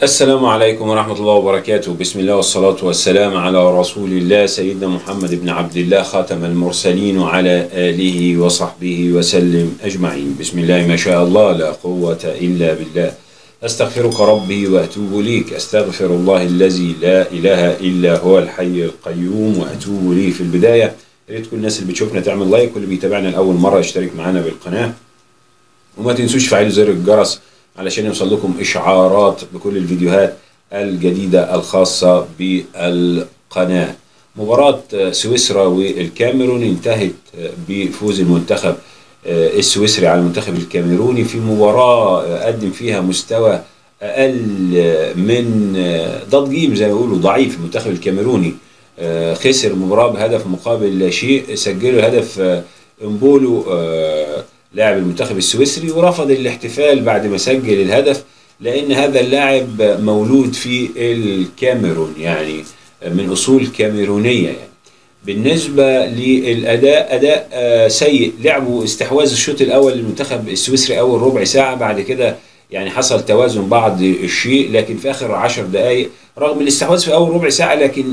السلام عليكم ورحمة الله وبركاته بسم الله والصلاة والسلام على رسول الله سيدنا محمد بن عبد الله خاتم المرسلين وعلى آله وصحبه وسلم أجمعين بسم الله ما شاء الله لا قوة إلا بالله أستغفرك ربي وأتوب ليك أستغفر الله الذي لا إله إلا هو الحي القيوم وأتوب ليه في البداية يا ريت كل الناس اللي بتشوفنا تعمل لايك واللي بيتابعنا لأول مرة يشترك معنا بالقناة وما تنسوش فعلوا زر الجرس علشان يوصل لكم إشعارات بكل الفيديوهات الجديدة الخاصة بالقناة مباراة سويسرا والكاميرون انتهت بفوز المنتخب السويسري على المنتخب الكاميروني في مباراة قدم فيها مستوى أقل من ضد جيم زي ما بيقولوا ضعيف المنتخب الكاميروني خسر المباراة بهدف مقابل لا شيء سجلوا هدف امبولو لاعب المنتخب السويسري ورفض الاحتفال بعد ما سجل الهدف لان هذا اللاعب مولود في الكاميرون يعني من اصول كاميرونيه يعني بالنسبه للاداء اداء سيء لعبوا استحواذ الشوط الاول للمنتخب السويسري اول ربع ساعه بعد كده يعني حصل توازن بعض الشيء لكن في اخر عشر دقائق رغم الاستحواذ في اول ربع ساعه لكن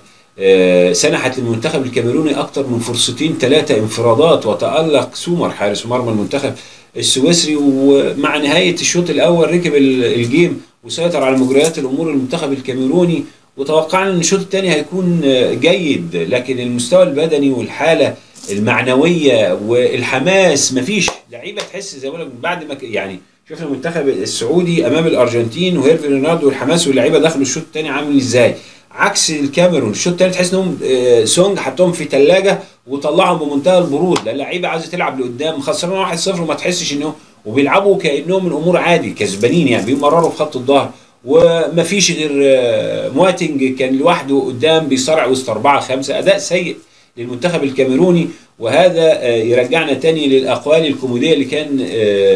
سنحت للمنتخب الكاميروني اكثر من فرصتين ثلاثه انفرادات وتالق سومر حارس مرمى المنتخب السويسري ومع نهايه الشوط الاول ركب الجيم وسيطر على مجريات الامور المنتخب الكاميروني وتوقعنا ان الشوط الثاني هيكون جيد لكن المستوى البدني والحاله المعنويه والحماس مفيش لعيبه تحس زي ما بعد ما يعني شوف المنتخب السعودي امام الارجنتين وهيرفي رونالدو والحماس واللعيبه دخلوا الشوط الثاني عامل ازاي عكس الكاميرون الشوط الثاني تحس انهم سونج حطهم في ثلاجه وطلعهم بمنتهى البرود لا اللعيبه عايزه تلعب لقدام خسرانين 1-0 وما تحسش انه وبيلعبوا كانهم الامور عادي كسبانين يعني بيمرروا في خط الظهر وما فيش غير مواتنج كان لوحده قدام بيصارع وسط أربعة خمسة أداء سيء للمنتخب الكاميروني وهذا يرجعنا تاني للأقوال الكوميدية اللي كان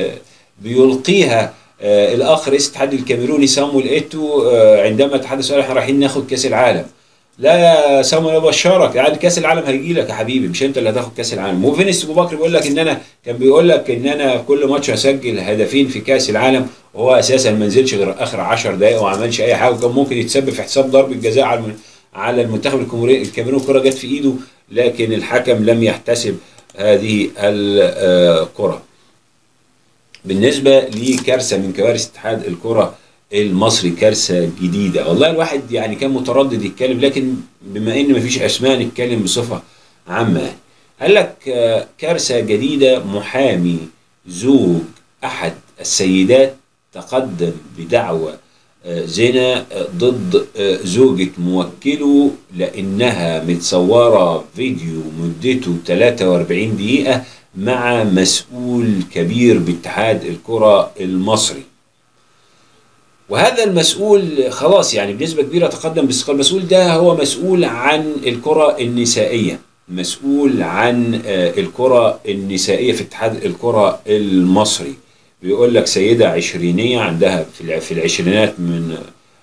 بيلقيها آه الاخ رئيس الاتحاد الكاميروني سامويل ايتو آه عندما تحدث قال احنا رايحين ناخد كاس العالم لا يا سامويل ابشرك يعني كاس العالم هيجي لك يا حبيبي مش انت اللي هتاخد كاس العالم وفينيس ابو بكر بيقول لك ان انا كان بيقول لك ان انا كل ماتش هسجل هدفين في كاس العالم وهو اساسا ما نزلش غير اخر 10 دقائق وما عملش اي حاجه وكان ممكن يتسبب في حساب ضربه جزاء على على المنتخب الكاميروني الكره جت في ايده لكن الحكم لم يحتسب هذه الكره بالنسبة لكارثة من كوارث اتحاد الكرة المصري كارثة جديدة والله الواحد يعني كان متردد يتكلم لكن بما ان مفيش اسماء نتكلم بصفة عامة قال لك كارثة جديدة محامي زوج احد السيدات تقدم بدعوى زنا ضد زوجة موكله لانها متصورة فيديو مدته 43 دقيقة مع مسؤول كبير باتحاد الكرة المصري وهذا المسؤول خلاص يعني بنسبة كبيرة تقدم باستقلال المسؤول ده هو مسؤول عن الكرة النسائية مسؤول عن الكرة النسائية في اتحاد الكرة المصري بيقول لك سيدة عشرينية عندها في العشرينات من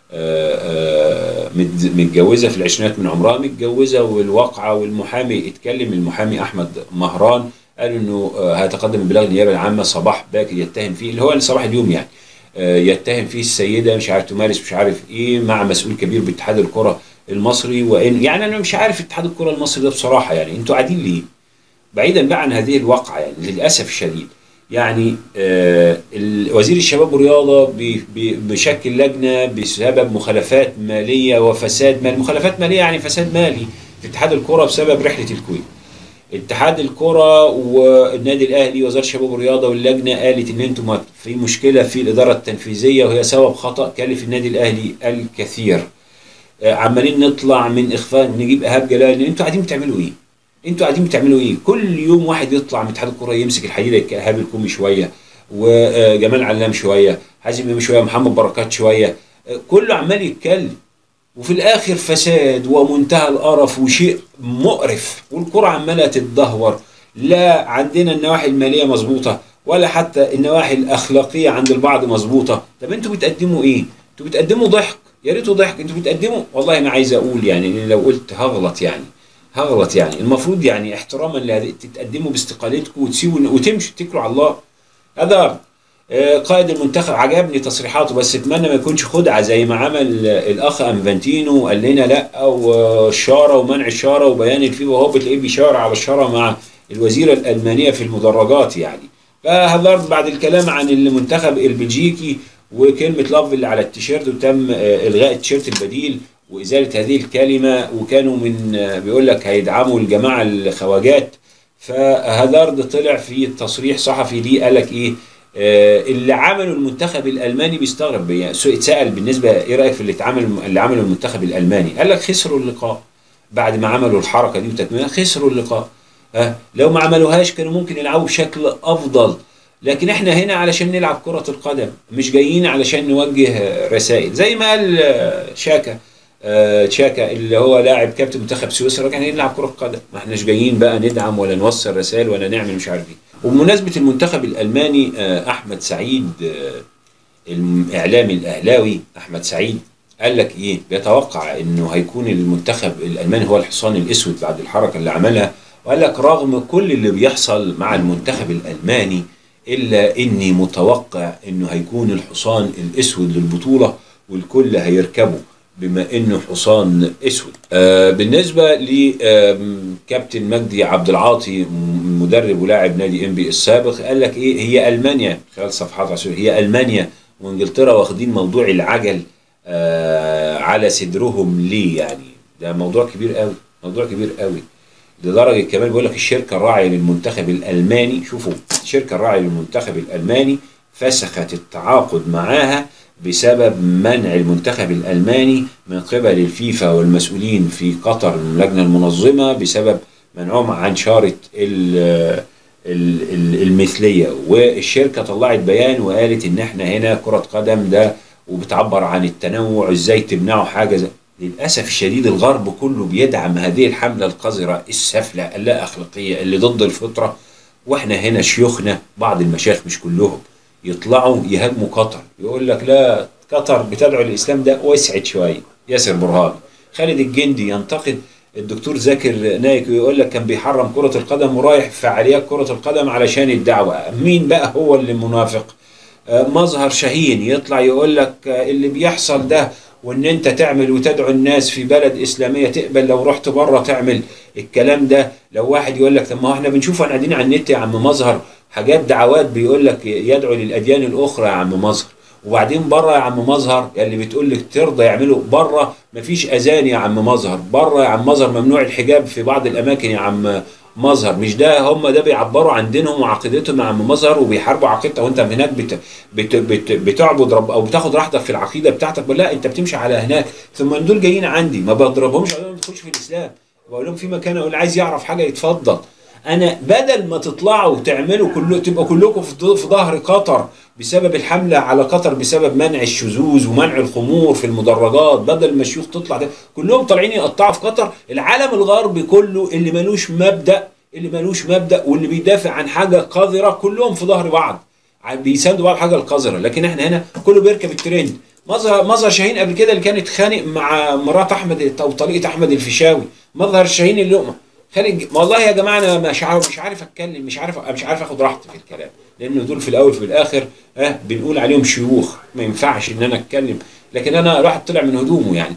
متجوزة في العشرينات من عمرها متجوزة والواقعة والمحامي اتكلم المحامي أحمد مهران قال انه هيتقدم ببلاغ النيابه العامه صباح باكر يتهم فيه اللي هو صباح اليوم يعني يتهم فيه السيده مش عارف تمارس مش عارف ايه مع مسؤول كبير باتحاد الكره المصري وان يعني انا مش عارف اتحاد الكره المصري ده بصراحه يعني انتوا قاعدين ليه؟ بعيدا بقى عن هذه الواقعه يعني للاسف الشديد يعني آه وزير الشباب والرياضه بشكل لجنه بسبب مخالفات ماليه وفساد مالي مخالفات ماليه يعني فساد مالي في اتحاد الكره بسبب رحله الكويت اتحاد الكرة والنادي الاهلي وزاره الشباب والرياضه واللجنه قالت ان انتم في مشكله في الاداره التنفيذيه وهي سبب خطا كلف النادي الاهلي الكثير عمالين نطلع من اخفاء نجيب ايهاب جلال انتوا قاعدين بتعملوا ايه؟ انتوا قاعدين بتعملوا ايه؟ كل يوم واحد يطلع من اتحاد الكره يمسك الحديده ايهاب الكومي شويه وجمال علام شويه حازم امام شويه محمد بركات شويه كله عمال يتكلم وفي الاخر فساد ومنتهى القرف وشيء مقرف والكرة عماله تتدهور لا عندنا النواحي الماليه مظبوطه ولا حتى النواحي الاخلاقيه عند البعض مظبوطه طب انتوا بتقدموا ايه انتوا بتقدموا ضحك يا ريته ضحك انتوا بتقدموا والله انا عايز اقول يعني لو قلت هغلط يعني هغلط يعني المفروض يعني احتراما تتقدموا باستقالتكم وتسيبوا وتمشوا تتكلوا على الله هذا آه، قائد المنتخب عجبني تصريحاته بس اتمنى ما يكونش خدعه زي ما عمل الاخ انفانتينو قال لنا لا والشاره ومنع الشاره وبيان الفيفا وهو بتلاقيه بيشاور على الشاره مع الوزيره الالمانيه في المدرجات يعني فهازارد بعد الكلام عن المنتخب البلجيكي وكلمه لاف اللي على التيشيرت وتم آه، الغاء التيشيرت البديل وازاله هذه الكلمه وكانوا من آه، بيقول لك هيدعموا الجماعه الخواجات فهازارد طلع في تصريح صحفي ليه قال لك ايه آه، اللي عمله المنتخب الالماني بيستغرب يعني اتسال بالنسبه ايه رايك في اللي اتعمل اللي عمله المنتخب الالماني قال لك خسروا اللقاء بعد ما عملوا الحركه دي وتتميمها خسروا اللقاء ها لو ما عملوهاش كانوا ممكن يلعبوا بشكل افضل لكن احنا هنا علشان نلعب كره القدم مش جايين علشان نوجه رسائل زي ما قال شاكا آه، تشاكا اللي هو لاعب كابتن منتخب سويسرا كان يلعب كره قدم ما احناش جايين بقى ندعم ولا نوصل رسائل ولا نعمل مش عارف ايه وبمناسبه المنتخب الالماني آه، احمد سعيد آه، الاعلامي الاهلاوي احمد سعيد قال لك ايه بيتوقع انه هيكون المنتخب الالماني هو الحصان الاسود بعد الحركه اللي عملها وقال لك رغم كل اللي بيحصل مع المنتخب الالماني الا اني متوقع انه هيكون الحصان الاسود للبطوله والكل هيركبه بما انه حصان اسود آه بالنسبه لكابتن مجدي عبد العاطي مدرب ولاعب نادي ام بي السابق قال لك ايه هي المانيا خلال صفحات عشان هي المانيا وانجلترا واخدين موضوع العجل آه على صدرهم ليه يعني ده موضوع كبير قوي موضوع كبير قوي لدرجه كمان بيقول لك الشركه الراعيه للمنتخب الالماني شوفوا الشركه الراعيه للمنتخب الالماني فسخت التعاقد معاها بسبب منع المنتخب الألماني من قبل الفيفا والمسؤولين في قطر اللجنة المنظمة بسبب منعهم عن شارة المثلية والشركة طلعت بيان وقالت ان احنا هنا كرة قدم ده وبتعبر عن التنوع ازاي تمنعوا حاجة زي للأسف الشديد الغرب كله بيدعم هذه الحملة القذرة السافلة اللا أخلاقية اللي ضد الفطرة واحنا هنا شيوخنا بعض المشايخ مش كلهم يطلعوا يهاجموا قطر يقول لك لا قطر بتدعو الاسلام ده وسعت شويه ياسر برهان خالد الجندي ينتقد الدكتور زاكر نايك ويقول لك كان بيحرم كرة القدم ورايح فعاليات كرة القدم علشان الدعوة مين بقى هو اللي منافق آه، مظهر شاهين يطلع يقول لك آه، اللي بيحصل ده وان انت تعمل وتدعو الناس في بلد اسلاميه تقبل لو رحت بره تعمل الكلام ده لو واحد يقول لك طب ما احنا بنشوف قاعدين على النت يا عم مظهر حاجات دعوات بيقول لك يدعو للاديان الاخرى يا عم مظهر وبعدين بره يا عم مظهر اللي بتقول لك ترضى يعملوا بره مفيش اذان يا عم مظهر بره يا عم مظهر ممنوع الحجاب في بعض الاماكن يا عم مظهر مش ده هم ده بيعبروا عن دينهم وعقيدتهم يا عم مظهر وبيحاربوا عقيدتك وانت هناك بت بت بت بتعبد رب او بتاخد راحتك في العقيده بتاعتك لا انت بتمشي على هناك ثم دول جايين عندي ما بضربهمش اقول لهم تخش في الاسلام بقول لهم في مكان اقول عايز يعرف حاجه يتفضل انا بدل ما تطلعوا وتعملوا كله تبقى كلكم في ظهر قطر بسبب الحمله على قطر بسبب منع الشذوذ ومنع الخمور في المدرجات بدل ما الشيوخ تطلع ده كلهم طالعين يقطعوا في قطر العالم الغربي كله اللي ملوش مبدا اللي ملوش مبدا واللي بيدافع عن حاجه قذره كلهم في ظهر بعض بيساندوا بعض حاجه القذره لكن احنا هنا كله بيركب الترند مظهر مظهر شاهين قبل كده اللي كان اتخانق مع مرات احمد او طليقه احمد الفيشاوي مظهر شاهين اللقمه خارج والله يا جماعه انا مش عارف مش عارف اتكلم مش عارف مش عارف اخد راحتي في الكلام لان دول في الاول وفي الاخر اه بنقول عليهم شيوخ ما ينفعش ان انا اتكلم لكن انا الواحد طلع من هدومه يعني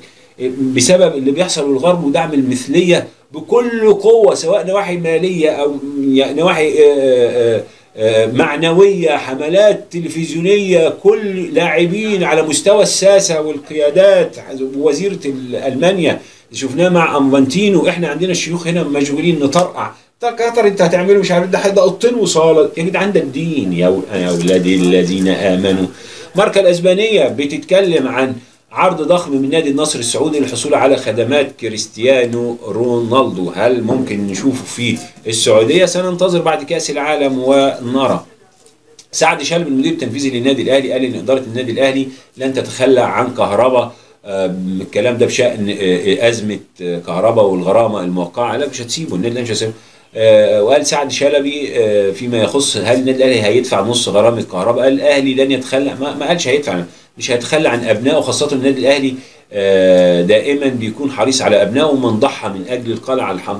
بسبب اللي بيحصل والغرب ودعم المثليه بكل قوه سواء نواحي ماليه او نواحي آه، آه، معنويه حملات تلفزيونيه كل لاعبين على مستوى الساسه والقيادات وزيره المانيا شفناه مع انفانتينو احنا عندنا الشيوخ هنا مشغولين نطرقع قطر انت هتعمله مش عارف ده حد اوضتين وصاله يا جدعان ده الدين يا اولادي الذين امنوا ماركا الاسبانيه بتتكلم عن عرض ضخم من نادي النصر السعودي للحصول على خدمات كريستيانو رونالدو هل ممكن نشوفه في السعوديه سننتظر بعد كاس العالم ونرى سعد شلبي المدير التنفيذي للنادي الاهلي قال ان اداره النادي الاهلي لن تتخلى عن كهرباء الكلام ده بشان آه، ازمه آه، كهرباء والغرامه الموقعه لا مش هتسيبه النادي مش هيسيبه آه، وقال سعد شلبي فيما يخص هل النادي الاهلي هيدفع نص غرامه كهرباء قال الاهلي لن يتخلى ما قالش هيدفع مش هيتخلى عن ابنائه خاصه النادي الاهلي دائما بيكون حريص على ابنائه من ضحى من اجل القلعه الحمراء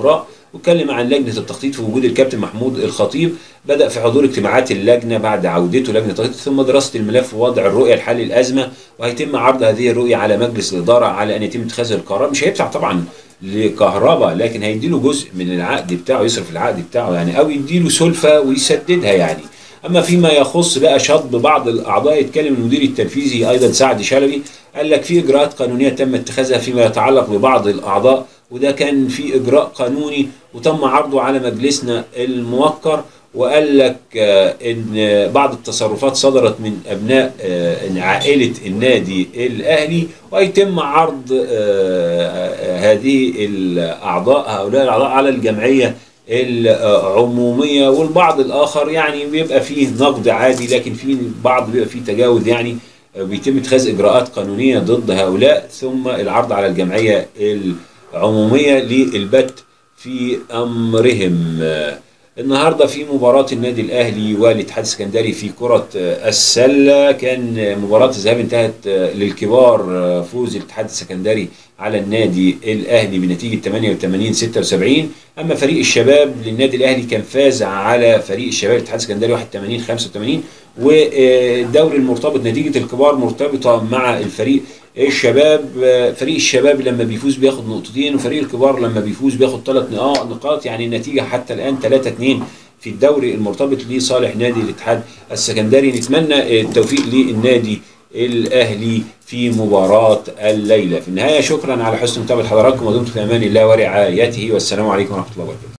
واتكلم عن لجنه التخطيط في وجود الكابتن محمود الخطيب بدا في حضور اجتماعات اللجنه بعد عودته لجنه التخطيط ثم دراسه الملف ووضع الرؤيه لحل الازمه وهيتم عرض هذه الرؤيه على مجلس الاداره على ان يتم اتخاذ القرار مش هيدفع طبعا لكهرباء لكن هيديله جزء من العقد بتاعه يصرف العقد بتاعه يعني او يديله سلفه ويسددها يعني اما فيما يخص بقى شطب بعض الاعضاء يتكلم المدير التنفيذي ايضا سعد شلبي قال لك في اجراءات قانونيه تم اتخاذها فيما يتعلق ببعض الاعضاء وده كان في اجراء قانوني وتم عرضه على مجلسنا الموقر وقال لك آه، ان بعض التصرفات صدرت من ابناء آه، عائله النادي الاهلي ويتم عرض آه، هذه الاعضاء هؤلاء الاعضاء على الجمعيه العموميه والبعض الاخر يعني بيبقى فيه نقد عادي لكن في بعض بيبقى فيه تجاوز يعني بيتم اتخاذ اجراءات قانونيه ضد هؤلاء ثم العرض على الجمعيه العموميه للبت في امرهم النهارده في مباراة النادي الأهلي والاتحاد السكندري في كرة السلة كان مباراة الذهاب انتهت للكبار فوز الاتحاد السكندري على النادي الأهلي بنتيجة 88 76 أما فريق الشباب للنادي الأهلي كان فاز على فريق الشباب الاتحاد السكندري 81 85 والدوري المرتبط نتيجة الكبار مرتبطة مع الفريق الشباب فريق الشباب لما بيفوز بياخد نقطتين وفريق الكبار لما بيفوز بياخد ثلاث نقاط يعني النتيجة حتى الآن 3 2 في الدوري المرتبط لصالح نادي الاتحاد السكندري نتمنى التوفيق للنادي الاهلي في مباراه الليله في النهايه شكرا على حسن متابعه حضراتكم ودمتم في امان الله ورعايته والسلام عليكم ورحمه الله وبركاته